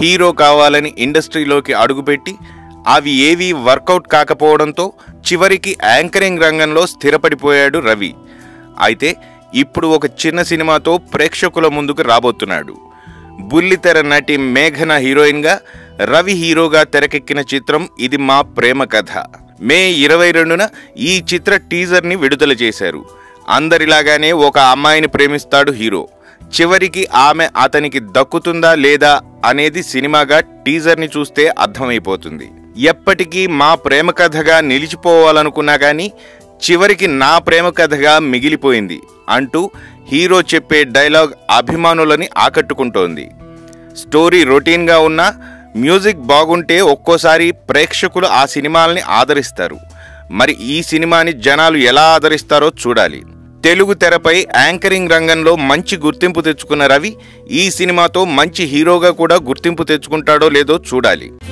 hero కావాలని ఇండస్ట్రీలోకి అడుగుపెట్టి అవి ఏవీ వర్కౌట్ కాకపోవడంతో చివరికి యాంకరింగ్ రంగంలో స్థిరపడిపోయాడు రవి అయితే ఇప్పుడు ఒక చిన్న సినిమాతో ప్రేక్షకుల ముందుకు రాబోతున్నాడు బుల్లితెర నటి మేఘన హీరోయిన్గా రవి హీరోగా తెరకెక్కిన చిత్రం ఇది మా ప్రేమ కథ మే ఇరవై రెండున ఈ చిత్ర టీజర్ని విడుదల చేశారు అందరిలాగానే ఒక అమ్మాయిని ప్రేమిస్తాడు హీరో చివరికి ఆమె అతనికి దక్కుతుందా లేదా అనేది సినిమాగా టీజర్ని చూస్తే అర్థమైపోతుంది ఎప్పటికీ మా ప్రేమ కథగా నిలిచిపోవాలనుకున్నా కానీ చివరికి నా ప్రేమ కథగా మిగిలిపోయింది అంటూ హీరో చెప్పే డైలాగ్ అభిమానులని ఆకట్టుకుంటోంది స్టోరీ రొటీన్గా ఉన్నా మ్యూజిక్ బాగుంటే ఒక్కోసారి ప్రేక్షకులు ఆ సినిమాల్ని ఆదరిస్తారు మరి ఈ సినిమాని జనాలు ఎలా ఆదరిస్తారో చూడాలి తెలుగు తెరపై యాంకరింగ్ రంగంలో మంచి గుర్తింపు తెచ్చుకున్న రవి ఈ సినిమాతో మంచి హీరోగా కూడా గుర్తింపు తెచ్చుకుంటాడో లేదో చూడాలి